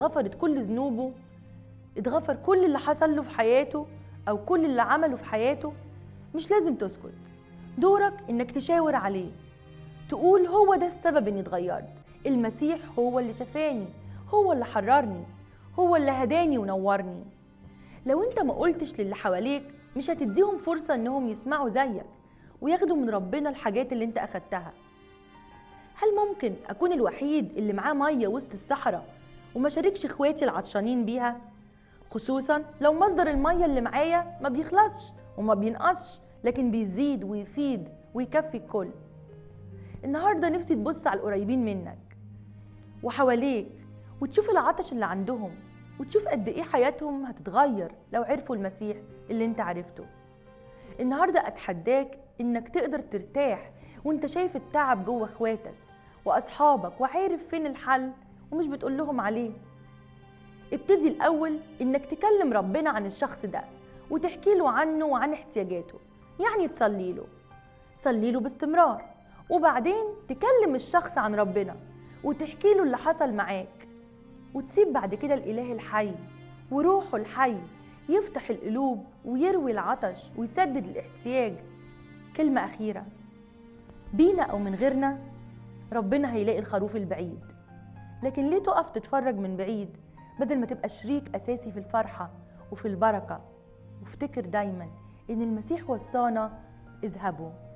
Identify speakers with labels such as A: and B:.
A: غفرت كل ذنوبه اتغفر كل اللي حصل له في حياته أو كل اللي عمله في حياته مش لازم تسكت دورك إنك تشاور عليه تقول هو ده السبب إني اتغيرت المسيح هو اللي شفاني هو اللي حررني هو اللي هداني ونورني لو انت ما قلتش للي حواليك مش هتديهم فرصة انهم يسمعوا زيك وياخدوا من ربنا الحاجات اللي انت اخدتها هل ممكن اكون الوحيد اللي معاه مية وسط الصحراء وما شاركش اخواتي العطشانين بيها خصوصا لو مصدر المية اللي معايا ما بيخلصش وما بينقصش لكن بيزيد ويفيد ويكفي الكل النهارده نفسي تبص على القريبين منك وحواليك وتشوف العطش اللي عندهم وتشوف قد ايه حياتهم هتتغير لو عرفوا المسيح اللي انت عرفته النهارده اتحداك انك تقدر ترتاح وانت شايف التعب جوه اخواتك واصحابك وعارف فين الحل ومش بتقول لهم عليه ابتدي الاول انك تكلم ربنا عن الشخص ده وتحكي له عنه وعن احتياجاته يعني تصلي له صلي له باستمرار وبعدين تكلم الشخص عن ربنا وتحكي له اللي حصل معاك وتسيب بعد كده الإله الحي وروحه الحي يفتح القلوب ويروي العطش ويسدد الاحتياج كلمة أخيرة بينا أو من غيرنا ربنا هيلاقي الخروف البعيد لكن ليه تقف تتفرج من بعيد بدل ما تبقى شريك أساسي في الفرحة وفي البركة وافتكر دايما إن المسيح وصانا اذهبوا